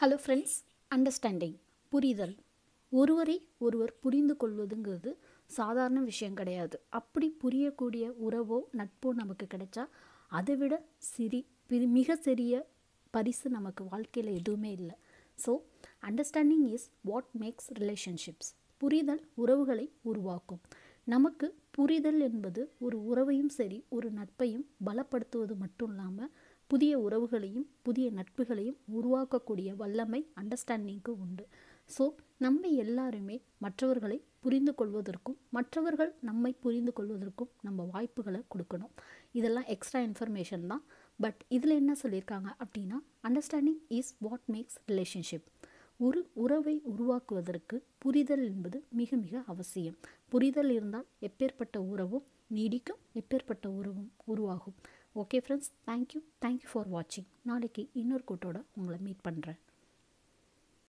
hello friends understanding புரிதல் ஒருவரை ஒருவர் புரிந்து கொள்வதுங்கிறது சாதாரண விஷயம் கிடையாது அப்படி புரியக்கூடிய உறவோ நட்போ நமக்கு கிடைச்சா அதை விட சிறி பிரி- மிக சிறிய பரிசு நமக்கு வாழ்க்கையில் எதுவுமே இல்லை so understanding is what makes relationships புரிதல் உறவுகளை உருவாக்கும் நமக்கு புரிதல் என்பது ஒரு உறவையும் சரி ஒரு நட்பையும் பலப்படுத்துவது மட்டும் இல்லாமல் புதிய உறவுகளையும் புதிய நட்புகளையும் உருவாக்கக்கூடிய வல்லமை அண்டர்ஸ்டாண்டிங்க்கு உண்டு ஸோ நம்ம எல்லாருமே மற்றவர்களை புரிந்து கொள்வதற்கும் மற்றவர்கள் நம்மை புரிந்து கொள்வதற்கும் நம்ம வாய்ப்புகளை கொடுக்கணும் இதெல்லாம் எக்ஸ்ட்ரா இன்ஃபர்மேஷன் தான் பட் இதில் என்ன சொல்லியிருக்காங்க அப்படின்னா understanding is what makes relationship ஒரு உறவை உருவாக்குவதற்கு புரிதல் என்பது மிக மிக அவசியம் புரிதல் இருந்தால் எப்பேற்பட்ட உறவும் நீடிக்கும் எப்பேற்பட்ட உறவும் உருவாகும் okay friends thank you thank you for வாட்சிங் நாளைக்கு இன்னொரு கூட்டோட உங்களை மீட் பண்ணுறேன்